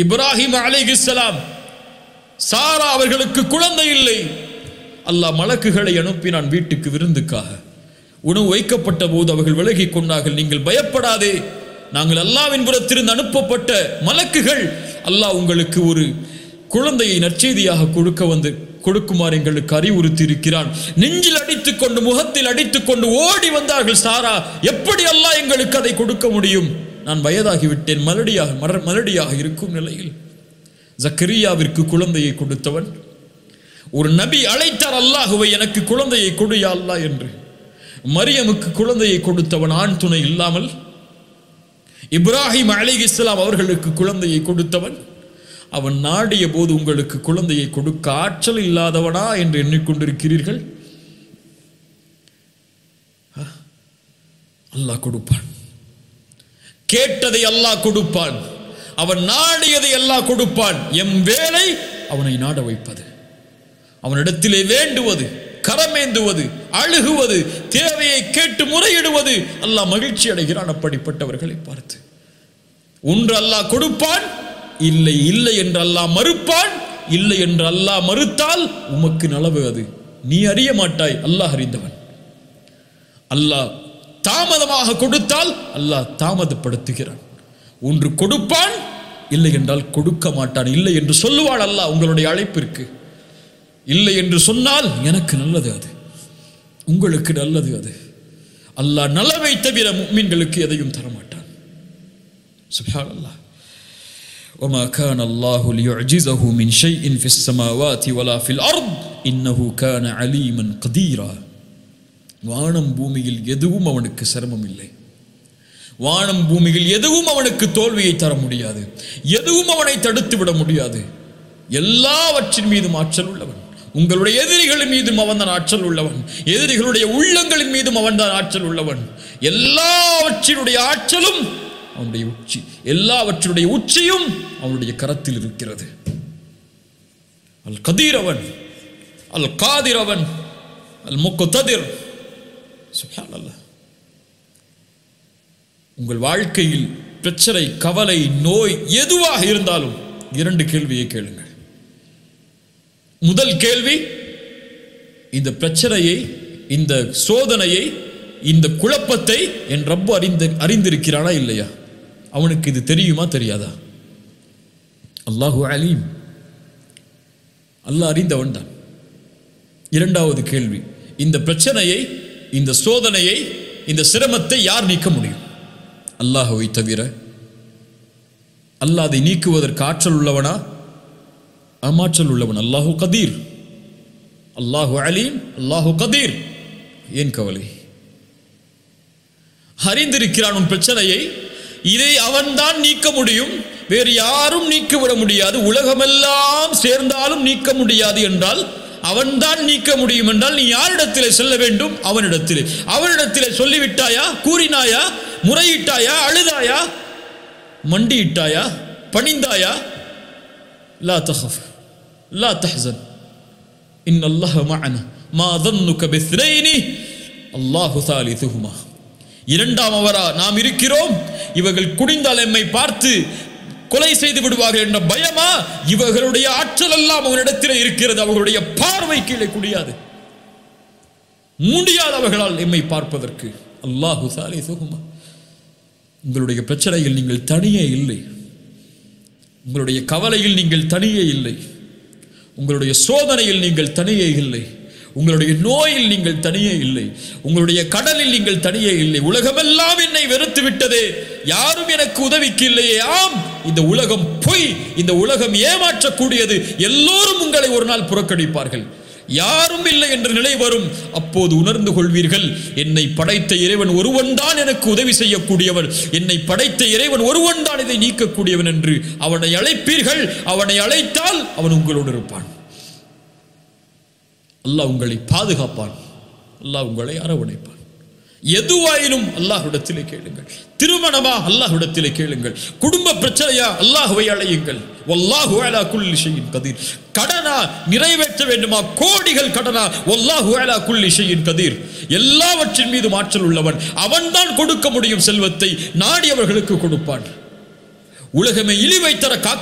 இப்ராஹிம் அலைஹிஸ்ஸலாம் சாரா அவர்களுக்கு குழந்தை இல்லை அல்லாஹ் மலக்குகளை அனுப்பினான் வீட்டுக்கு விருந்துக்காக உணவு வைக்கப்பட்ட போது அவர்கள் விலகிக் கொண்டார்கள் நீங்கள் பயப்படாதே நாங்கள் அல்லாவின் புறத்திலிருந்து அனுப்பப்பட்ட மலக்குகள் அல்லாஹ் உங்களுக்கு ஒரு குழந்தையை நற்செய்தியாக கொடுக்க வந்து கொடுக்குமாறு எங்களுக்கு அறிவுறுத்தி இருக்கிறான் நெஞ்சில் அடித்துக் கொண்டு முகத்தில் அடித்துக் கொண்டு ஓடி வந்தார்கள் சாரா எப்படி அல்லாஹ் எங்களுக்கு அதை கொடுக்க முடியும் நான் வயதாகிவிட்டேன் மலடியாக மர மலடியாக இருக்கும் நிலையில் ஜக்கரியாவிற்கு குழந்தையை கொடுத்தவன் ஒரு நபி அழைத்தார் அல்லாஹுவை எனக்கு குழந்தையை கொடு யா அல்லாஹ் என்று மரியமுக்கு குழந்தையை கொடுத்தவன் ஆண் துணை இல்லாமல் இப்ராஹிம் அலி இஸ்லாம் அவர்களுக்கு குழந்தையை கொடுத்தவன் அவன் நாடிய போது உங்களுக்கு குழந்தையை கொடுக்க ஆற்றல் இல்லாதவனா என்று எண்ணிக்கொண்டிருக்கிறீர்கள் அல்லாஹ் கொடுப்பான் கேட்டதை அல்லாஹ் கொடுப்பான் அவன் நாடியதை அல்லாஹ் கொடுப்பான் எம் வேலை அவனை நாட வைப்பது அவனிடத்திலே வேண்டுவது கரமேந்துவது அழுகுவது தேவையை கேட்டு முறையிடுவது அல்லாஹ் மகிழ்ச்சி அடைகிறான் அப்படிப்பட்டவர்களை பார்த்து ஒன்று அல்லாஹ் கொடுப்பான் இல்லை இல்லை என்று அல்லாஹ் மறுப்பான் இல்லை என்று அல்லாஹ் மறுத்தால் உமக்கு நலவு அது நீ அறிய மாட்டாய் அல்லாஹ் அறிந்தவன் அல்லாஹ் தாமதமாக கொடுத்தால் அல்லாஹ் தாமதப்படுத்துகிறான் ஒன்று கொடுப்பான் இல்லை என்றால் கொடுக்க மாட்டான் இல்லை என்று சொல்லுவாள் அல்லாஹ் உங்களுடைய அழைப்பிற்கு இல்லை என்று சொன்னால் எனக்கு நல்லது அது உங்களுக்கு நல்லது அது அல்லாஹ் நலவை தவிர முக்மீன்களுக்கு எதையும் தரமாட்டான் சுப்ஹான் அல்லாஹ் وما كان الله ليعجزه من شيء في السماوات ولا في الأرض إنه كان عليما قديرا வானம் பூமியில் எதுவும் அவனுக்கு சிரமம் இல்லை வானம் பூமியில் எதுவும் அவனுக்கு தோல்வியை தர முடியாது எதுவும் அவனை தடுத்து விட முடியாது எல்லாவற்றின் மீதும் ஆற்றல் உள்ளவன் உங்களுடைய எதிரிகளின் மீதும் அவன்தான் ஆற்றல் உள்ளவன் எதிரிகளுடைய உள்ளங்களின் மீதும் அவன்தான் ஆற்றல் உள்ளவன் எல்லாவற்றினுடைய ஆற்றலும் அவனுடைய உச்சி எல்லாவற்றினுடைய உச்சியும் அவனுடைய கரத்தில் இருக்கிறது அல் கதீரவன் அல் காதிரவன் அல் முக்குததிர் சுப்ஹானல்லாஹ் உங்கள் வாழ்க்கையில் பிரச்சனை கவலை நோய் எதுவாக இருந்தாலும் இரண்டு கேள்வியை கேளுங்கள் முதல் கேள்வி இந்த பிரச்சனையை இந்த சோதனையை இந்த குழப்பத்தை என் ரப்பு அறிந்து அறிந்திருக்கிறானா இல்லையா அவனுக்கு இது தெரியுமா தெரியாதா அல்லாஹு அலீம் அல்லாஹ் அறிந்தவன் தான் இரண்டாவது கேள்வி இந்த பிரச்சனையை இந்த சோதனையை இந்த சிரமத்தை யார் நீக்க முடியும் அல்லாஹுவை தவிர அல்லாஹ் அதை நீக்குவதற்கு ஆற்றல் உள்ளவனா அமாற்றல் உள்ளவன் அல்லாஹு கதீர் அல்லாஹு அலீம் அல்லாஹு கதீர் ஏன் கவலை அறிந்திருக்கிறான் உன் பிரச்சனையை இதை அவன்தான் நீக்க முடியும் வேறு யாரும் நீக்கிவிட முடியாது உலகமெல்லாம் சேர்ந்தாலும் நீக்க முடியாது என்றால் அவன்தான் நீக்க முடியும் என்றால் நீ யாரிடத்திலே செல்ல வேண்டும் அவனிடத்திலே அவனிடத்திலே சொல்லிவிட்டாயா கூறினாயா முறையிட்டாயா அழுதாயா மண்டியிட்டாயா பணிந்தாயா லா தஹஃப் லா தஹ்சன் இன் அல்லாஹ் மஅனா மா ظنك باثنين அல்லாஹு ثالثهما இரண்டாம் அவரா நாம் இருக்கிறோம் இவர்கள் குடிந்தால் எம்மை பார்த்து கொலை செய்து விடுவார்கள் என்ற பயமா இவர்களுடைய ஆற்றல் எல்லாம் அவனிடத்தில் இருக்கிறது அவர்களுடைய பார்வை கீழே குடியாது முடியாது அவர்களால் எம்மை பார்ப்பதற்கு அல்லாஹு சாலே சுகுமா உங்களுடைய பிரச்சனையில் நீங்கள் தனியே இல்லை உங்களுடைய கவலையில் நீங்கள் தனியே இல்லை உங்களுடைய சோதனையில் நீங்கள் தனியே இல்லை உங்களுடைய நோயில் நீங்கள் தனியே இல்லை உங்களுடைய கடலில் நீங்கள் தனியே இல்லை உலகமெல்லாம் என்னை வெறுத்து விட்டதே யாரும் எனக்கு உதவிக்கு இல்லையே ஆம் இந்த உலகம் பொய் இந்த உலகம் ஏமாற்றக்கூடியது எல்லோரும் உங்களை ஒரு நாள் புறக்கணிப்பார்கள் யாரும் இல்லை என்ற நிலை வரும் அப்போது உணர்ந்து கொள்வீர்கள் என்னை படைத்த இறைவன் ஒருவன் தான் எனக்கு உதவி செய்யக்கூடியவன் என்னை படைத்த இறைவன் ஒருவன் தான் இதை நீக்கக்கூடியவன் என்று அவனை அழைப்பீர்கள் அவனை அழைத்தால் அவன் உங்களோடு இருப்பான் அல்லாஹ் உங்களை பாதுகாப்பான் அல்லாஹ் உங்களை அரவணைப்பான் எதுவாயினும் அல்லாஹ்விடத்திலே கேளுங்கள் திருமணமா அல்லாஹ்விடத்திலே கேளுங்கள் குடும்ப பிரச்சனையா அல்லாஹுவை அழையுங்கள் வல்லாஹு அலா குல்லி ஷையின் கதீர் கடனா நிறைவேற்ற வேண்டுமா கோடிகள் கடனா வல்லாஹு அலா குல்லி ஷையின் கதீர் எல்லாவற்றின் மீது ஆற்றல் உள்ளவன் அவன்தான் கொடுக்க முடியும் செல்வத்தை நாடியவர்களுக்கு கொடுப்பான் உலகமே இழிவை தர காக்க